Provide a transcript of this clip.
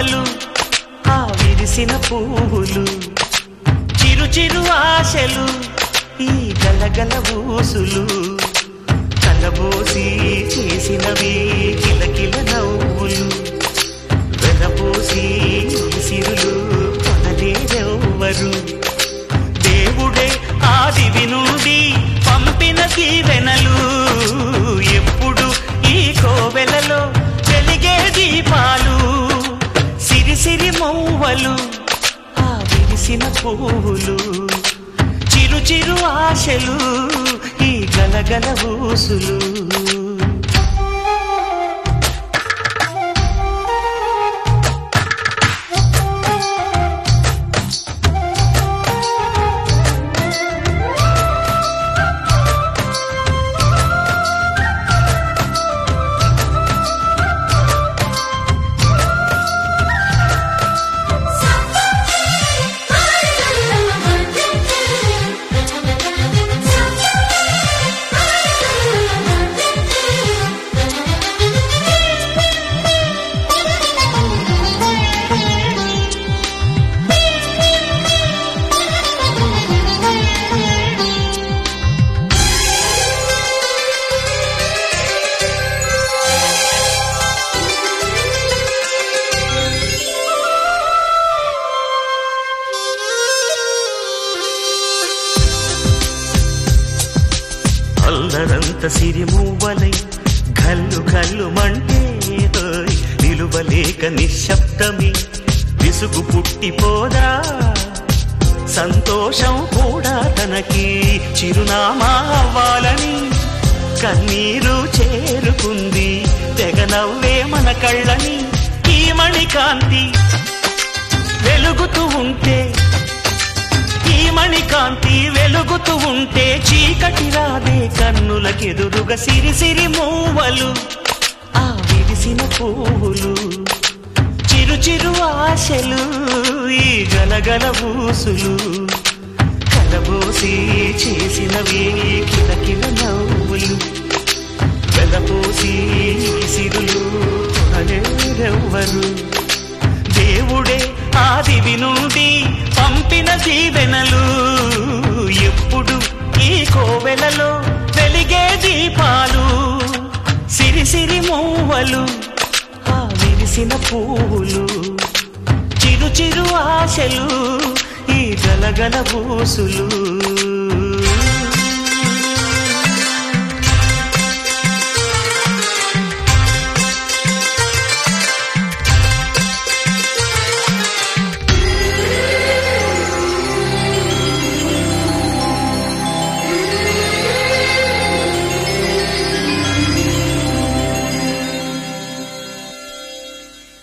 మూవలు ఆ విరిసిన పువ్వులు చిరు చిరు ఆశలు ఈ గలగల ఊసులు కలబోసి చేసినవి కిలకిల నవ్వులు వెలపోసి సిరులు కొనలేరెవ్వరు దేవుడే ఆదివి నుండి పంపిన దీవెనలు ఎప్పుడు ఈ కోవెలలో వెలిగే దీపాలు సిరి సిరి మౌవలు ఆ విరిసిన పువ్వులు చిరు చిరు ఆశలు ఈ గలగల ఊసులు అల్లరంత సిరిమూవలై గల్లు గల్లు మంటే హోయ్, నిలువలేక నిశ్శబ్దమి విసుగు పుట్టిపోదా సంతోషం కూడా తనకి చిరునామా అవ్వాలని కన్నీరు చేరుకుంది తెగ నవ్వే మన కళ్ళని ఈ మణికాంతి వెలుగుతూ ఉంటే ఈ మణికాంతి వెలుగుతూ ఉంటే చీకటి రాదే కన్నులకెదురుగా సిరి సిరి మూవలు ఆ విరిసిన పువ్వులు చిరు చిరు ఆశలు ఈ గలగల ఊసులు కలబోసి చేసినవి కిలకిల నవ్వులు వెలపోసి సిరులు కొనలేరెవ్వరు దేవుడే ఆదివి నుండి పంపిన దీవెనలు ఎప్పుడు ఈ కోవెలలో వెలిగే దీపాలు సిరి సిరి మూవలు ఆ విరిసిన పువ్వులు చిరు చిరు ఆశలు ఈ గలగల ఊసులు